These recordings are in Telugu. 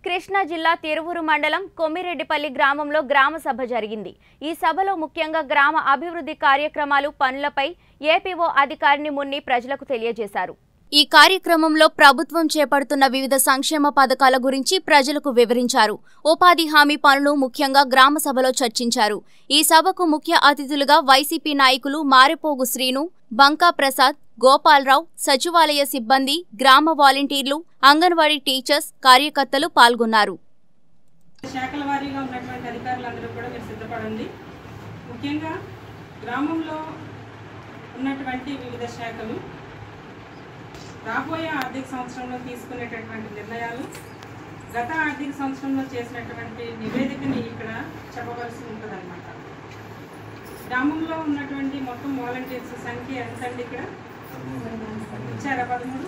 కృష్ణా జిల్లా తిరువురు మండలం కొమ్మిరెడ్డిపల్లి గ్రామంలో గ్రామ సభ జరిగింది ఈ సభలో ముఖ్యంగా గ్రామ అభివృద్ధి కార్యక్రమాలు పనులపై ఏపీఓ అధికారిని మున్ని ప్రజలకు తెలియజేశారు ఈ కార్యక్రమంలో ప్రభుత్వం చేపడుతున్న వివిధ సంక్షేమ పథకాల గురించి ప్రజలకు వివరించారు ఉపాధి హామీ పనులు ముఖ్యంగా గ్రామ సభలో చర్చించారు ఈ సభకు ముఖ్య అతిథులుగా వైసీపీ నాయకులు మారెపోగు శ్రీను బంకా ప్రసాద్ గోపాలరావు సచివాలయ సిబ్బంది గ్రామ వాలంటీర్లు అంగన్వాడీ టీచర్స్ కార్యకర్తలు పాల్గొన్నారు శాఖల వారీగా ఉన్నటువంటి అధికారులందరూ కూడా మీరు సిద్ధపడండి ముఖ్యంగా గ్రామంలో ఉన్నటువంటి వివిధ శాఖలు రాబోయే ఆర్థిక సంవత్సరంలో తీసుకునేటటువంటి నిర్ణయాలు గత ఆర్థిక సంవత్సరంలో చేసినటువంటి నివేదికని ఇక్కడ చెప్పవలసి ఉంటుందన్నమాట గ్రామంలో ఉన్నటువంటి మొత్తం వాలంటీర్స్ సంఖ్య ఎంత అండి ఇక్కడ ఇచ్చారా పదమూడు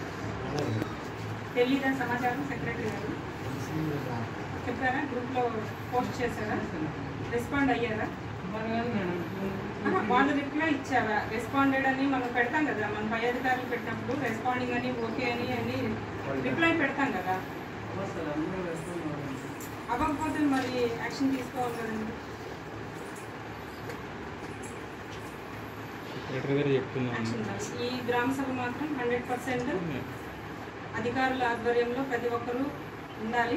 తెలీదా సమాచారం సెక్రటరీ గారు చెప్పారా గ్రూప్ లో పోస్ట్ చేశారా రెస్పాండ్ అయ్యారా ఆహా, వాళ్ళు రిప్లై ఇచ్చారా రెస్పాండెడ్ అని మనం పెడతాం కదా మన పై అధికారులు పెట్టినప్పుడు రెస్పాండింగ్ అని ఓకే అని అని రిప్లై పెడతాం కదా అవ్వకపోతే మరి యాక్షన్ తీసుకోవాలి కదండి సెక్రటరీ గారు చెప్తున్నాను యాక్షన్ మరి. ఈ గ్రామ సభ మాత్రం హండ్రెడ్ పర్సెంట్ అధికారుల ఆధ్వర్యంలో ప్రతి ఒక్కరూ ఉండాలి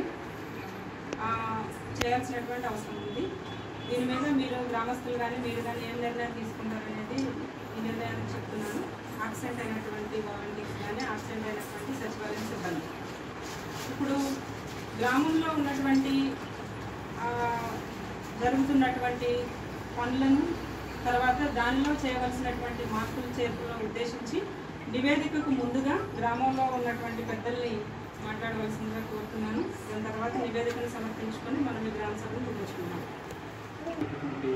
ఆ, చేయాల్సినటువంటి అవసరం ఉంది దీని మీద మీరు గ్రామస్తులు కానీ మీరు కానీ ఏం నిర్ణయం తీసుకుంటారనేది ఈ నిర్ణయాన్ని చెప్తున్నాను ఆబ్సెంట్ అయినటువంటి వాలంటీర్స్ కానీ ఆబ్సెంట్ అయినటువంటి సచివాలయం సిబ్బంది ఇప్పుడు గ్రామంలో ఉన్నటువంటి ఆ, జరుగుతున్నటువంటి పనులను తర్వాత దానిలో చేయవలసినటువంటి మార్పులు చేర్పులను ఉద్దేశించి నివేదికకు ముందుగా గ్రామంలో ఉన్నటువంటి పెద్దల్ని మాట్లాడవలసిందిగా కోరుతున్నాను దాని తర్వాత నివేదికను సమర్పించుకొని మనం ఈ గ్రామ సభను ముగించుకున్నాం ఉన్నటువంటి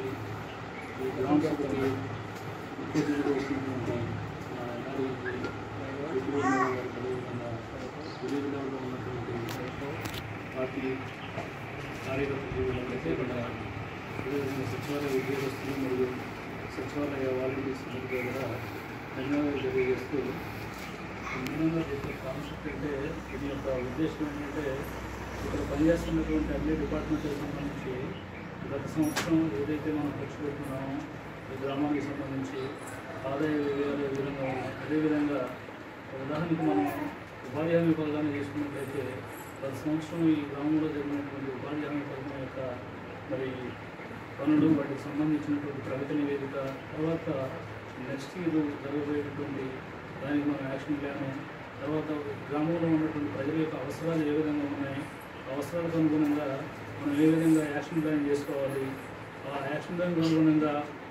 ఈ గ్రామ సభకి ముఖ్య అతిథిగా వచ్చినటువంటి ఆ, నారాయణజీ, విజయనగరం గారు, అదేవిధంగా విజయనగరంలో ఉన్నటువంటి పార్టీ కార్యకర్తలు వీళ్ళందరికీ కూడా అదేవిధంగా సచివాలయ ఉద్యోగస్తులు మరియు సచివాలయ వాలంటీర్స్ అందరికీ కూడా ధన్యవాదాలు తెలియజేస్తూ ముఖ్యంగా చెప్పే కాన్సెప్ట్ అంటే దీని యొక్క ఉద్దేశం ఏంటంటే ఇక్కడ పనిచేస్తున్నటువంటి అన్ని డిపార్ట్మెంట్లకు సంబంధించి గత సంవత్సరం ఏదైతే మనం ఖర్చు పెడుతున్నామో ఈ గ్రామానికి సంబంధించి ఆదాయ వ్యయాలు ఏ విధంగా ఉన్నాయి అదేవిధంగా ఉదాహరణకు మనం ఉపాధి హామీ పథకాన్ని తీసుకున్నట్లయితే గత సంవత్సరం ఈ గ్రామంలో జరిగినటువంటి ఉపాధి హామీ పథకం యొక్క మరి పనులు వాటికి సంబంధించినటువంటి ప్రగతి నివేదిక తర్వాత నెక్స్ట్ ఇయర్ జరగబోయేటటువంటి దానికి మన యాక్షన్ ప్లాన్ తర్వాత గ్రామంలో ఉన్నటువంటి ప్రజల యొక్క అవసరాలు ఏ విధంగా ఉన్నాయి ఆ అవసరాలకు అనుగుణంగా మనం ఏ విధంగా యాక్షన్ ప్లాన్ చేసుకోవాలి ఆ యాక్షన్ ప్లాన్ అనుగుణంగా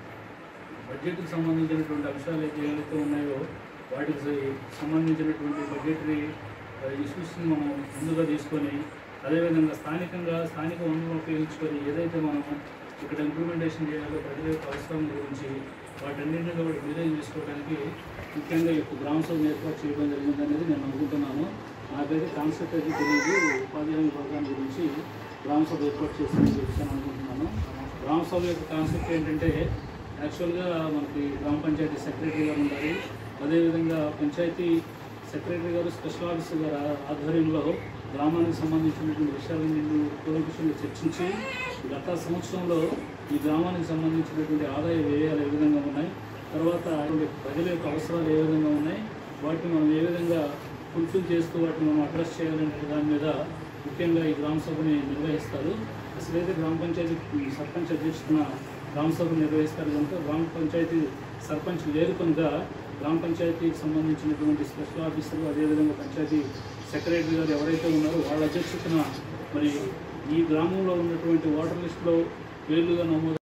బడ్జెట్కి సంబంధించినటువంటి అంశాలు అయితే ఏవైతే ఉన్నాయో వాటికి స- సంబంధించినటువంటి బడ్జెటరీ ఇష్యూస్ని మనం ముందుగా తీసుకొని అదేవిధంగా స్థానికంగా స్థానిక వనరులను ఉపయోగించుకొని ఏదైతే మనం ఇక్కడ ఇంప్లిమెంటేషన్ చేయాలో ప్రజల యొక్క అవసరం గురించి వాటన్నింటినీ కూడా డిజైన్ చేసుకోవడానికి ముఖ్యంగా ఈ యొక్క గ్రామ సభను ఏర్పాటు చేయడం జరిగింది అనేది నేను అనుకుంటున్నాను నాకైతే కాన్సెప్ట్ అయితే తెలియదు ఉపాధి హామీ పథకాన్ని గురించి గ్రామ సభ ఏర్పాటు చేసిందని చెప్పి నేను అనుకుంటున్నాను గ్రామ సభ యొక్క కాన్సెప్ట్ ఏంటంటే యాక్చువల్గా మనకి గ్రామ పంచాయతీ సెక్రటరీ గారు ఉండాలి అదేవిధంగా పంచాయతీ సెక్రటరీ గారు స్పెషల్ ఆఫీసర్ గారు ఆ- ఆధ్వర్యంలో గ్రామానికి సంబంధించినటువంటి విషయాలను కూలంకషంగా చర్చించి గత సంవత్సరంలో ఈ గ్రామానికి సంబంధించినటువంటి ఆదాయ వ్యయాలు ఏ విధంగా ఉన్నాయి తర్వాత అటువంటి ప్రజల యొక్క అవసరాలు ఏ విధంగా ఉన్నాయి వాటిని మనం ఏ విధంగా ఫుల్ఫిల్ చేస్తూ వాటిని మనం అడ్రస్ చేయాలనే దాని మీద ముఖ్యంగా ఈ గ్రామ సభని నిర్వహిస్తారు అసలైతే గ్రామ పంచాయతీ సర్పంచ్ అధ్యక్షతన గ్రామ సభను నిర్వహిస్తారు కనుక గ్రామ పంచాయతీ సర్పంచ్ లేరు కనుక గ్రామ పంచాయతీకి సంబంధించినటువంటి స్పెషల్ ఆఫీసర్లు అదేవిధంగా పంచాయతీ సెక్రటరీ గారు ఎవరైతే ఉన్నారో వాళ్ళ అధ్యక్షతన మరి ఈ గ్రామంలో ఉన్నటువంటి ఓటర్ లిస్టులో పేర్లుగా నమోదు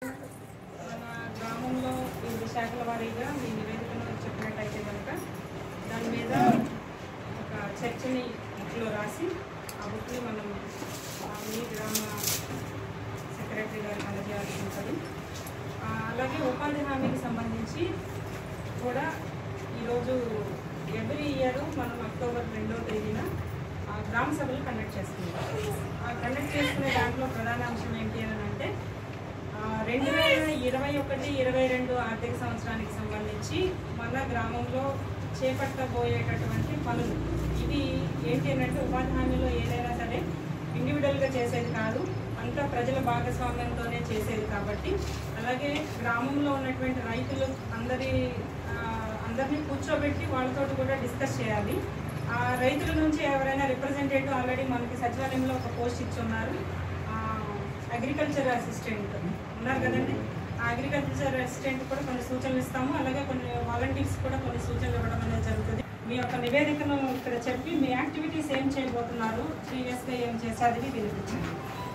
మన గ్రామంలో వివిధ శాఖల వారీగా మీ నివేదికను చెప్పినట్టయితే కనుక దాని మీద ఒక చర్చని బుక్లో రాసి ఆ బుక్ని మనం ఆ, మీ గ్రామ సెక్రటరీ గారికి అందజేయాల్సి ఉంటుంది ఆ, అలాగే ఉపాధి హామీకి సంబంధించి కూడా ఈరోజు ఎవ్రీ ఇయర్ మనం అక్టోబర్ రెండవ తేదీన ఆ, గ్రామ సభలు కండక్ట్ చేసుకుంటాం ఆ కండక్ట్ చేసుకునే దాంట్లో ప్రధాన అంశం ఏంటి అని అంటే ఆ, రెండు వేల ఇరవై ఒకటి ఇరవై రెండు ఆర్థిక సంవత్సరానికి సంబంధించి మన గ్రామంలో చేపట్టబోయేటటువంటి పనులు ఇది ఏంటి అంటే ఉపాధి హామీలో ఏదైనా సరే ఒంటరిగా చేసేది కాదు అంతా ప్రజల భాగస్వామ్యంతోనే చేసేది కాబట్టి అలాగే గ్రామంలో ఉన్నటువంటి రైతులు అందరి ఆ, అందరినీ కూర్చోబెట్టి వాళ్ళతో కూడా డిస్కస్ చేయాలి ఆ రైతుల నుంచి ఎవరైనా రిప్రజెంటేటివ్ ఆల్రెడీ మనకి సచివాలయంలో ఒక పోస్ట్ ఇచ్చి ఉన్నారు అగ్రికల్చర్ అసిస్టెంట్ ఉన్నారు కదండి ఆ అగ్రికల్చర్ అసిస్టెంట్ కూడా కొన్ని సూచనలు ఇస్తాము అలాగే కొన్ని వాలంటీర్స్ కూడా కొన్ని సూచనలు ఇవ్వడం అనేది జరుగుతుంది మీ యొక్క నివేదికను ఇక్కడ చెప్పి మీ యాక్టివిటీస్ ఏం చేయబోతున్నారు ప్రీవియస్గా ఏం చేశారు అది వినిపించండి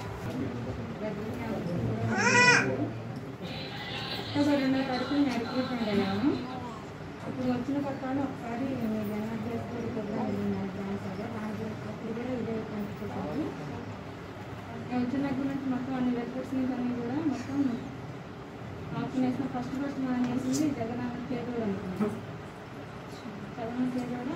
అక్టోబర్ రెండో తారీఖు నేను రిక్రూట్మెంట్ అయ్యాను ఇప్పుడు వచ్చిన కొత్తలో ఒకసారి జనరల్ చేసుకుని ప్రోగ్రామ్ వెళ్ళినాను డాన్స్ అదే నాకు అప్పుడు కూడా ఇదే కనిపించేసాను నేను వచ్చిన దగ్గర నుంచి మొత్తం అన్ని లెక్కర్స్ నుంచి అన్ని కూడా మొత్తం ఆప్షన్ వేసిన ఫస్ట్ ఫస్ట్ మనం వేసింది జగన్ పేదోడు అనుకున్నాను జగన్ పేదోడు